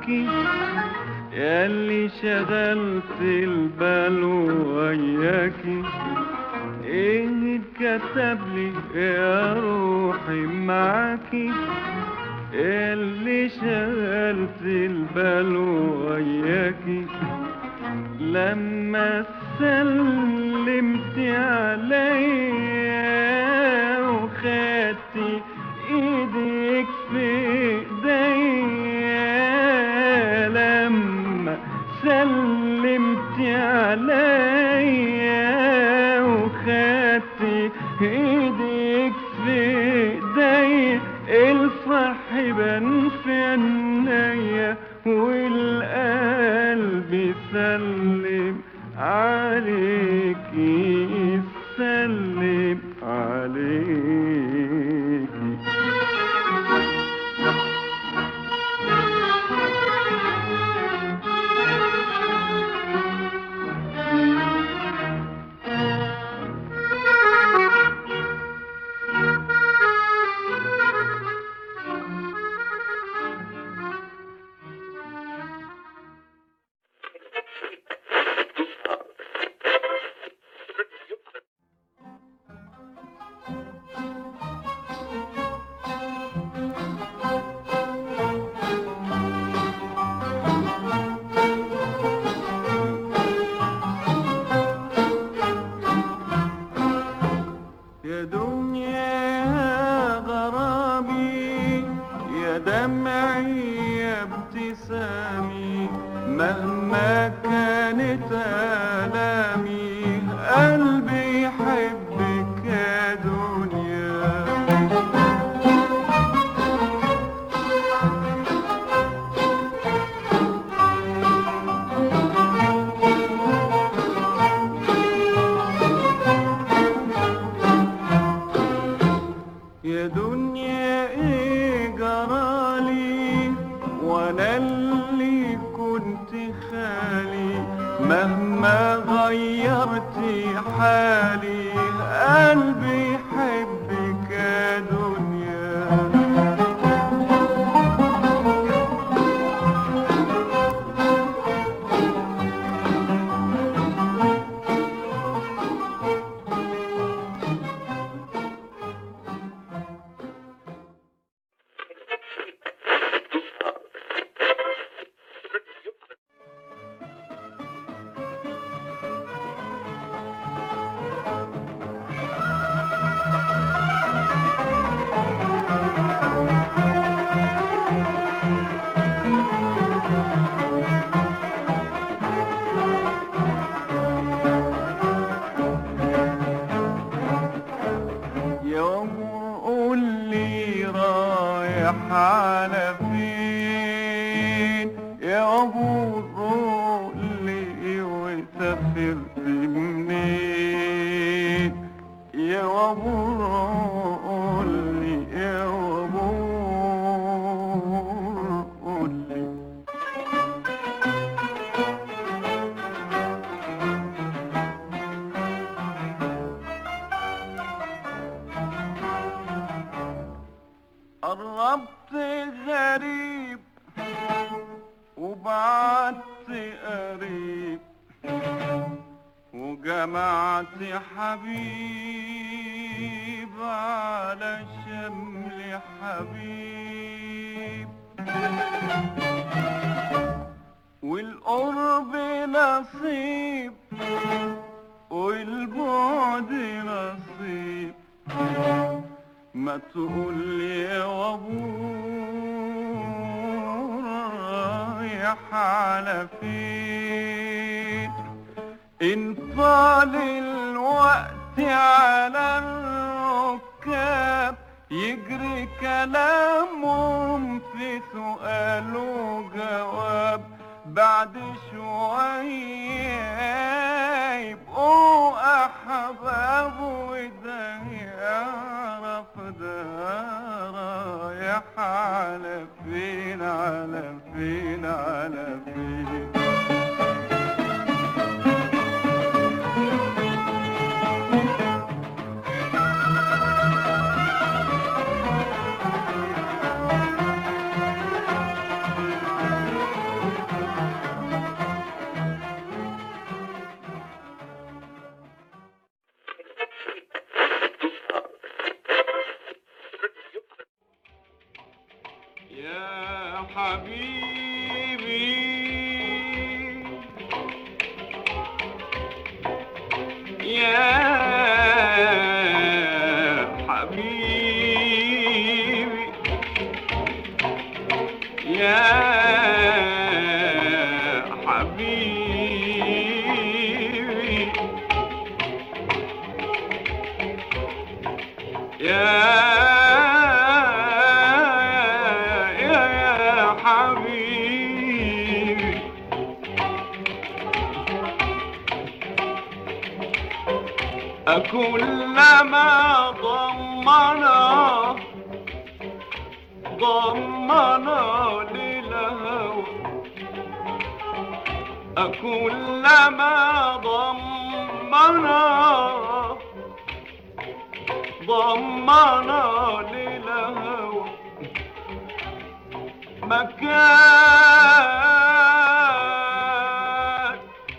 معاكي ياللي شغلت البال وياكي ايه اتكتب لي يا روحي معاكي اللي شغلت البال وياكي لما سلمت عليا وخدتي ايدك في ايديا لما سلمت عليا وخدتي ايدك في ايديا الفرح بان في عينيا والقلب سلم عليكي سلم عليكي يا دنيا يا غرامي يا دمعي يا ابتسامي مهما كانت آلامي قلبي يحبك يا دنيا يا دنيا ايه جرالي وانا اللي كنت خالي مهما غيرتي حالي قلبي يحبك يا دنيا يوم قول لي رايح على فين يا ابو قول لي وسافرت منين يا ابو قول لي يا ابو قول لي قربت غريب وبعدت قريب وجمعت حبيب على شمل حبيب والقرب نصيب والبعد نصيب ما تقول لي يا وابور رايح على فين ان طال الوقت على الركاب يجري كلامهم في سؤال وجواب بعد شوية يبقوا أحباب وده يعرف ده رايح على فين على فين على فين حبيبي يا يا يا حبيبي كلما ضمنا ضمنا للهوى كلما ضمنا ضمنا للهوى مكان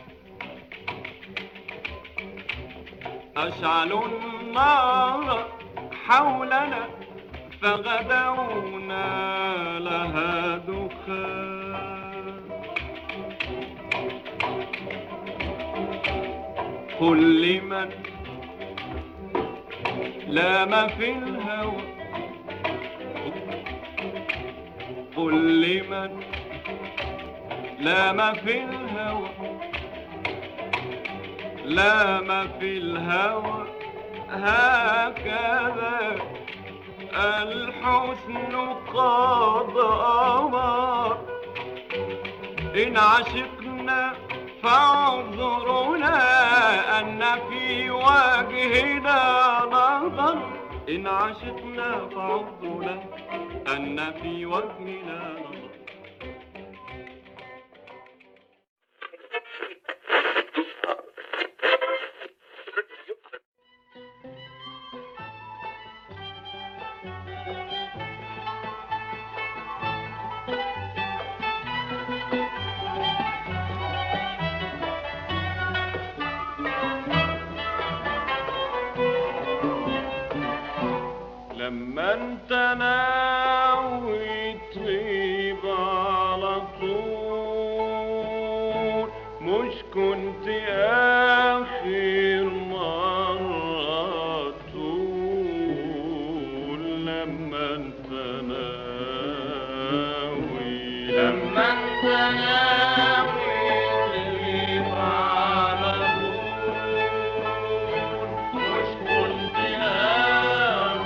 أشعلوا النار حولنا فغدونا لها دخان قل لمن لام في الهوى قل لمن لام في الهوى لام في الهوى هكذا الحسن قد أمر إن عشقنا فاعذرنا أن في وجهنا نظر إن عشقنا فاعذرنا أن في وجهنا نظر لما انت ناوي تغيب على طول مش كنت اخر مرة تقول لما انت ناوي لما انت ناوي تغيب على طول مش كنت آخر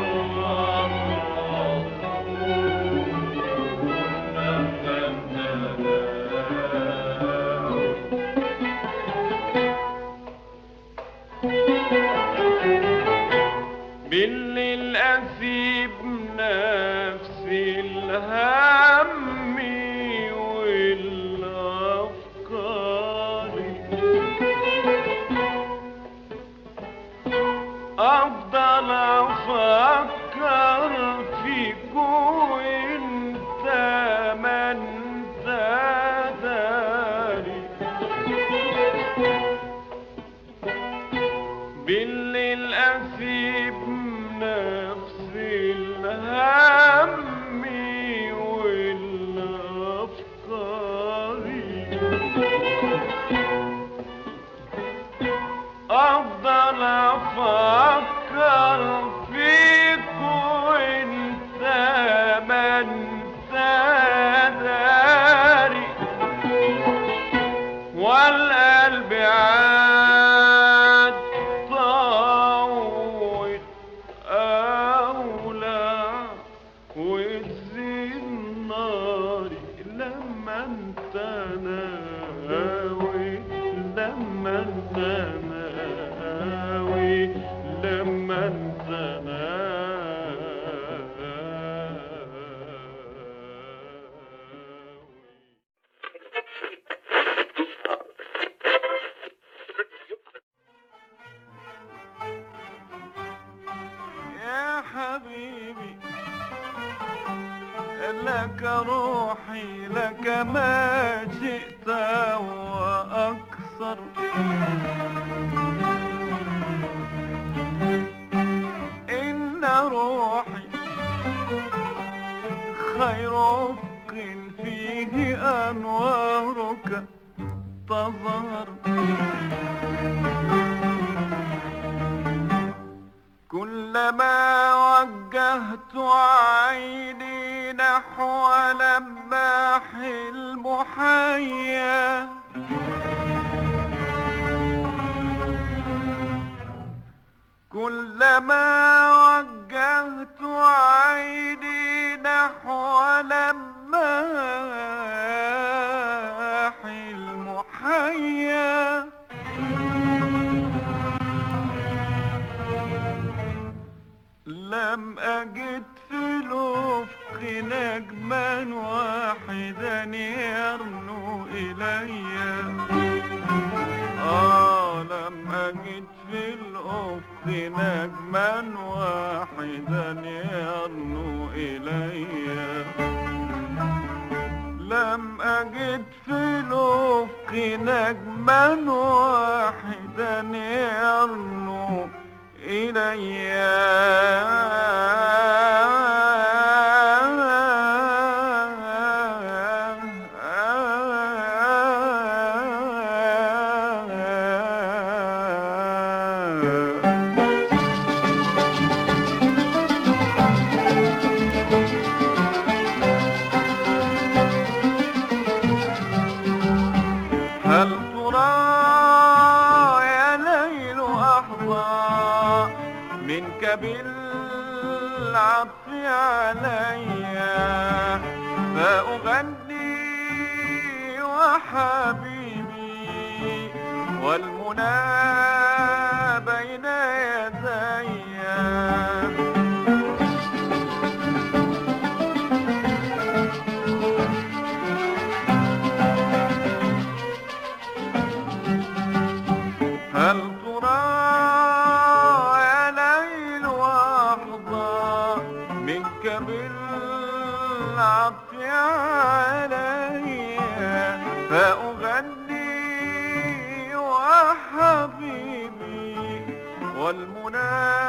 بالليل أسيب نفسي الهم والأفكار أفضل أفكر فيك وأنت ما أنت داري بالليل أسيب نفسي الهم والأفكار أفضل أفكر فيك وأنت ما أنت داري والقلب عاد طاوت أولى وتزيد ناري لما انت ناوي لما انت ناوي لما انت ناوي يا حبيبي لك روحي لك ما شئت وأكثر إن روحي خير أفق فيه أنوارك تظهر كلما وجهت عيني نحو لماح المحيا كلما وجهت عيني نحو لماح المحيا لم أجد في الأفق نجما واحدا يرنو إلي آه لم أجد في الأفق نجما واحدا يرنو إلي لم أجد في الأفق نجما واحدا يرنو إلي هل ترى يا ليل أحظى منك بالعطف علي فأغني وحبيبي والمنى بين يدي هل ترى يا ليل أحظى منك بالعطف علي فأغني وحبيبي والمنى